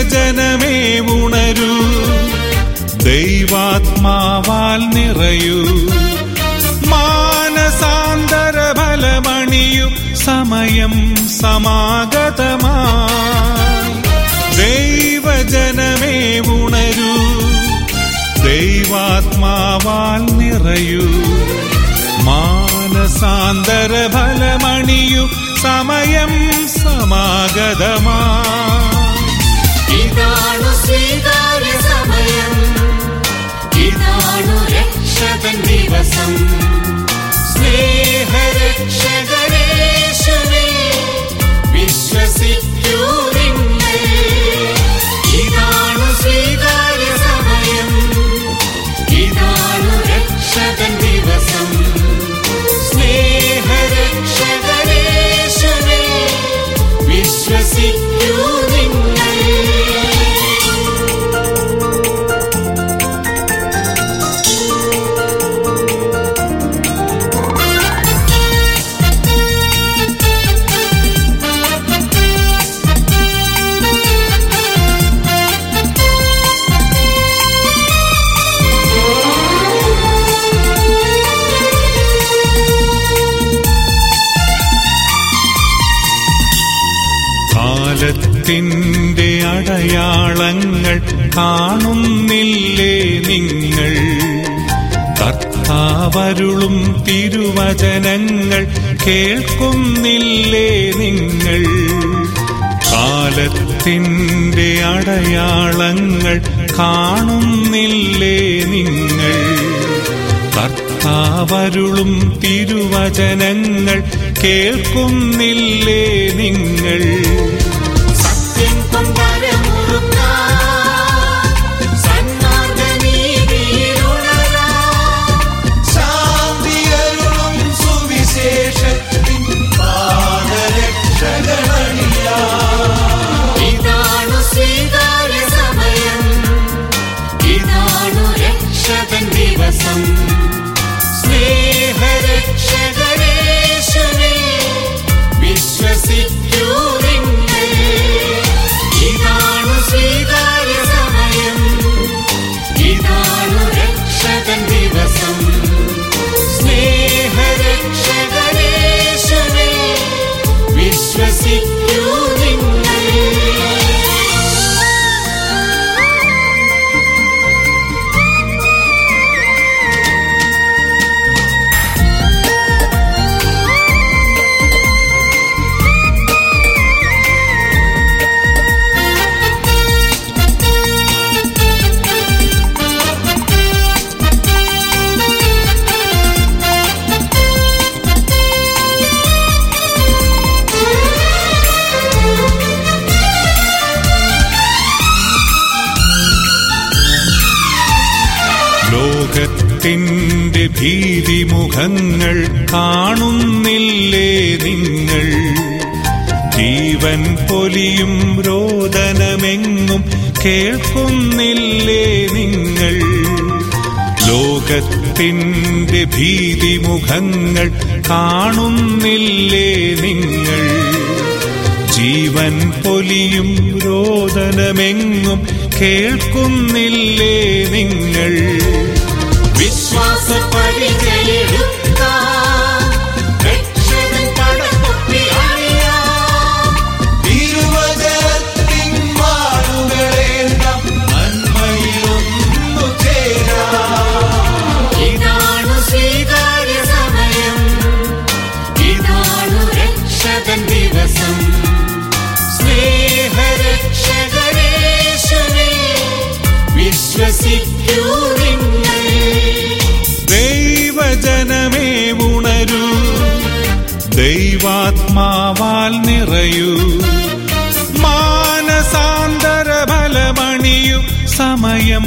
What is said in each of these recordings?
ദൈവജനമേ ഉണരൂ ദൈവാത്മാവാൽ നിറയൂ മാനസാന്തര ഫലമണിയു സമയം സമാഗതമായി ദൈവജനമേ ഉണരൂ ദൈവാത്മാവാൽ നിറയൂ മാനസാന്തര ഫലമണിയു സമയം സമാഗതമായി ഇതാണു സ്വീകാര്യ സമയം ഇതാണു രക്ഷകൻ ദിവസം സ്നേഹരക്ഷകരേശുവേ വിശ്വസിക്കൂ നിങ്ങൾ ഇതാണു സ്വീകാര്യ സമയം ഇതാണു രക്ഷകൻ ദിവസം സ്നേഹരക്ഷകരേശുവേ വിശ്വസിക്കൂ നിങ്ങൾ കാലത്തിന്റെ അടയാളങ്ങൾ കാണുന്നില്ലേ നിങ്ങൾ കർത്താവരുളും തിരുവചനങ്ങൾ കേൾക്കുന്നില്ലേ നിങ്ങൾ കാലത്തിന്റെ അടയാളങ്ങൾ കാണുന്നില്ലേ നിങ്ങൾ കർത്താവരുളും തിരുവചനങ്ങൾ കേൾക്കുന്നില്ലേ നിങ്ങൾ സത്യം കൊണ്ടരമുറുക്കാം സന്മാർഗനീതിയിലുണരാം ശാന്തിയരുളും സുവിശേഷത്തിൻ പാദരക്ഷകളണിയാം ഇതാണു സ്വീകാര്യ സമയം ഇതാണു രക്ഷകൻ ദിവസം സ്നേഹരക്ഷകരേശുവേ വിശ്വസിക്കൂ നിങ്ങൾ ഇതാണു സ്വീകാര്യ സമയം ഇതാണു രക്ഷകൻ ദിവസം സ്നേഹരക്ഷകരേശുവേ വിശ്വസിക്കൂ നിങ്ങൾ ലോകത്തിന്റെ ഭീതിമുഖങ്ങൾ കാണുന്നില്ലേ നിങ്ങൾ ജീവൻ പൊലിയും രോദനമെങ്ങും കേൾക്കുന്നില്ലേ നിങ്ങൾ ലോകത്തിന്റെ ഭീതിമുഖങ്ങൾ കാണുന്നില്ലേ നിങ്ങൾ ജീവൻ പൊലിയും രോദനമെങ്ങും കേൾക്കുന്നില്ലേ നിങ്ങൾ വിശ്വാസ പരിചയെടുക്കാം രക്ഷകൻ പടത്തൊപ്പി അണിയാം തിരുവചനത്തിൻ മാളുകളേന്താം നന്മയിലൊന്നു ചേരാം ഇതാണു സ്വീകാര്യ സമയം ഇതാണു രക്ഷകൻ ദിവസം സ്നേഹരക്ഷകരേശുവേ വിശ്വസിക്കൂ നിങ്ങൾ ദൈവജനമേ ഉണരൂ ദൈവാത്മാവാൽ നിറയൂ മാനസാന്തര ഫലമണിയു സമയം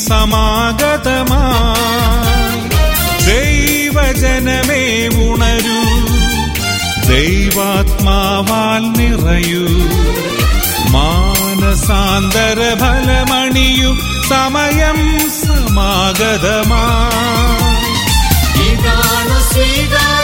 സമാഗതമായി ദൈവജനമേ ഉണരൂ ദൈവാത്മാവാൽ നിറയൂ മാനസാന്തര ഫലമണിയു സമയം സമാഗതമായി ഇതാണു സ്വീകാര്യ